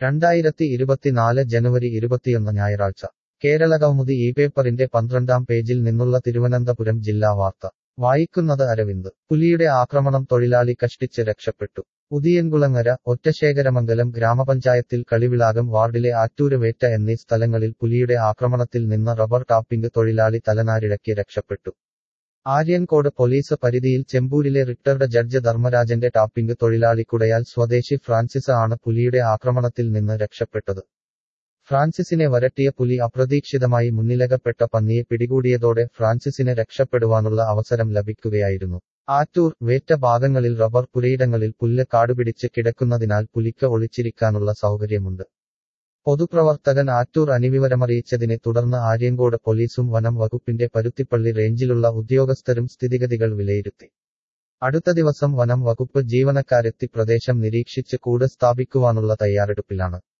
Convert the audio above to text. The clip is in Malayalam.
രണ്ടായിരത്തി ഇരുപത്തിനാല് ജനുവരി ഇരുപത്തിയൊന്ന് ഞായറാഴ്ച കേരളകൗമുദി ഈ പേപ്പറിന്റെ പന്ത്രണ്ടാം പേജിൽ നിന്നുള്ള തിരുവനന്തപുരം ജില്ലാ വാർത്ത വായിക്കുന്നത് അരവിന്ദ് പുലിയുടെ ആക്രമണം തൊഴിലാളി കഷ്ടിച്ച് രക്ഷപ്പെട്ടു ഉദിയൻകുളങ്ങര ഒറ്റശേഖരമംഗലം ഗ്രാമപഞ്ചായത്തിൽ കളിവിളാകം വാർഡിലെ ആറ്റൂര് വേറ്റ എന്നീ സ്ഥലങ്ങളിൽ പുലിയുടെ ആക്രമണത്തിൽ നിന്ന് റബ്ബർ ടാപ്പിംഗ് തൊഴിലാളി തലനാരിഴയ്ക്ക് രക്ഷപ്പെട്ടു ആര്യൻകോട് പോലീസ് പരിധിയിൽ ചെമ്പൂരിലെ റിട്ടയർഡ് ജഡ്ജ് ധർമ്മരാജന്റെ ടാപ്പിംഗ് തൊഴിലാളി കുടയാൽ സ്വദേശി ഫ്രാൻസിസ് ആണ് പുലിയുടെ ആക്രമണത്തിൽ നിന്ന് രക്ഷപ്പെട്ടത് ഫ്രാൻസിസിനെ വരട്ടിയ പുലി അപ്രതീക്ഷിതമായി മുന്നിലകപ്പെട്ട പന്നിയെ പിടികൂടിയതോടെ ഫ്രാൻസിസിന് രക്ഷപ്പെടുവാനുള്ള അവസരം ലഭിക്കുകയായിരുന്നു ആറ്റൂർ വേറ്റ ഭാഗങ്ങളിൽ റബ്ബർ പുരയിടങ്ങളിൽ പുല്ല് കാടുപിടിച്ച് കിടക്കുന്നതിനാൽ പുലിക്ക് ഒളിച്ചിരിക്കാനുള്ള സൗകര്യമുണ്ട് പൊതുപ്രവർത്തകൻ ആറ്റൂർ അനിവിവരമറിയിച്ചതിനെ തുടർന്ന് ആര്യങ്കോട് പോലീസും വനം വകുപ്പിന്റെ പരുത്തിപ്പള്ളി റേഞ്ചിലുള്ള ഉദ്യോഗസ്ഥരും സ്ഥിതിഗതികൾ വിലയിരുത്തി അടുത്ത ദിവസം വനം വകുപ്പ് ജീവനക്കാരെത്തി പ്രദേശം നിരീക്ഷിച്ച് കൂട് സ്ഥാപിക്കുവാനുള്ള തയ്യാറെടുപ്പിലാണ്